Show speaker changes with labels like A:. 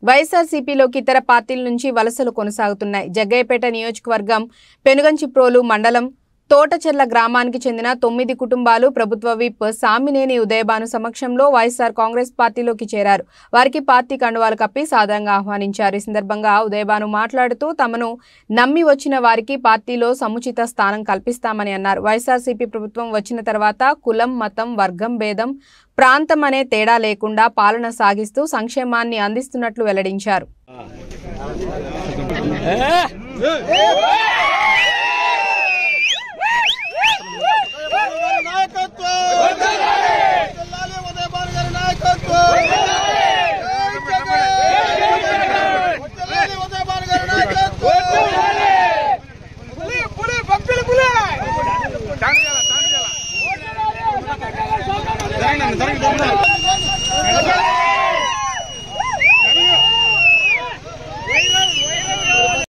A: వైఎస్ఆర్సీపీలోకి ఇతర పార్టీల నుంచి వలసలు కొనసాగుతున్నాయి జగ్గయ్యపేట నియోజకవర్గం పెనుగంచిప్రోలు మండలం తోటచెర్ల గ్రామానికి చెందిన తొమ్మిది కుటుంబాలు ప్రభుత్వ విప్ సామినేని ఉదయభాను సమక్షంలో వైఎస్ఆర్ కాంగ్రెస్ పార్టీలోకి చేరారు వారికి పార్టీ కండువాలు కప్పి సాదరంగా ఆహ్వానించారు ఈ సందర్భంగా ఉదయభాను మాట్లాడుతూ తమను నమ్మి వచ్చిన వారికి పార్టీలో సముచిత స్థానం కల్పిస్తామని అన్నారు వైఎస్ఆర్సీపీ ప్రభుత్వం వచ్చిన తర్వాత కులం మతం వర్గం భేదం ప్రాంతం అనే తేడా లేకుండా పాలన సాగిస్తూ సంక్షేమాన్ని అందిస్తున్నట్లు వెల్లడించారు
B: నాయకత్వం జిల్లాలో ఉదయభాను గారి నాయకత్వం